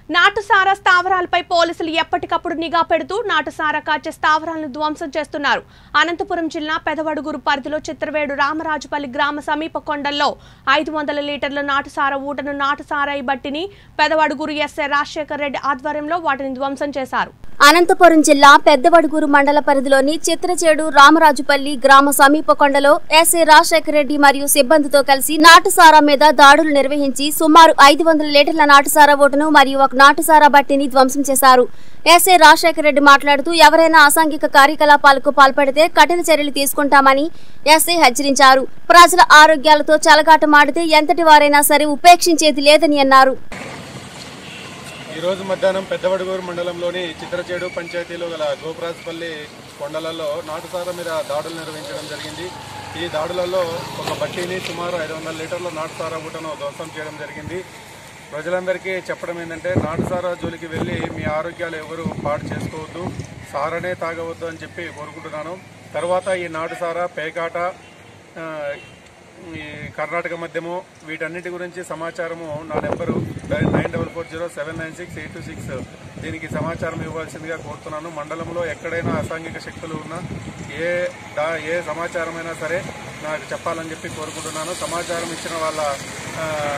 నాటుసారా స్థావరాలపై పోలీసులు ఎప్పటికప్పుడు నిఘా పెడుతూ నాటుసారా కాచే స్థావరాలను ధ్వంసం చేస్తున్నారు అనంతపురం జిల్లా పెదవడుగురు పరిధిలో చిత్రవేడు రామరాజుపల్లి గ్రామ సమీప కొండల్లో ఐదు వందల లీటర్ల నాటుసారా ఊటను నాటుసారాయి బట్టిని పెదవడుగురు ఎస్ఐ రాజశేఖర్ రెడ్డి ఆధ్వర్యంలో వాటిని ధ్వంసం చేశారు అనంతపురం జిల్లా పెద్దవడుగూరు మండల పరిధిలోని చిత్రచేడు రామరాజుపల్లి గ్రామ సమీప కొండలో ఎస్ఏ రాజశేఖర రెడ్డి మరియు సిబ్బందితో కలిసి నాటుసారా మీద దాడులు నిర్వహించి సుమారు ఐదు వందల లీటర్ల నాటుసారా ఓటును మరియు ఒక నాటుసారా బట్టిని ధ్వంసం చేశారు ఎస్ఏ రాజశేఖర రెడ్డి మాట్లాడుతూ ఎవరైనా అసాంఘిక కార్యకలాపాలకు పాల్పడితే కఠిన చర్యలు తీసుకుంటామని ఎస్ఐ హెచ్చరించారు ప్రజల ఆరోగ్యాలతో చెలగాటమాడితే ఎంతటి వారైనా సరే ఉపేక్షించేది లేదని అన్నారు ఈరోజు మధ్యాహ్నం పెద్దవడుగూరు మండలంలోని చిత్రచేడు పంచాయతీలో గల గోపురాజపల్లి కొండలలో నాటుసార మీద దాడులు నిర్వహించడం జరిగింది ఈ దాడులలో ఒక బట్టీని సుమారు ఐదు వందల లీటర్ల నాటుసారా బుట్టను ధ్వంసం చేయడం జరిగింది ప్రజలందరికీ చెప్పడం ఏంటంటే నాటుసారా జోలికి వెళ్ళి మీ ఆరోగ్యాలు ఎవరు పాడు చేసుకోవద్దు సారనే తాగవద్దు అని చెప్పి కోరుకుంటున్నాను తర్వాత ఈ నాటుసారా పేకాట ఆ, ఈ కర్ణాటక మధ్యము వీటన్నిటి గురించి సమాచారము నా number nine double four zero seven nine six eight two six దీనికి సమాచారం ఇవ్వాల్సిందిగా కోరుతున్నాను మండలంలో ఎక్కడైనా అసాంఘిక శక్తులు ఉన్నా ఏ దా ఏ సమాచారమైనా సరే నాకు చెప్పాలని చెప్పి కోరుకుంటున్నాను సమాచారం ఇచ్చిన వాళ్ళ ఆ,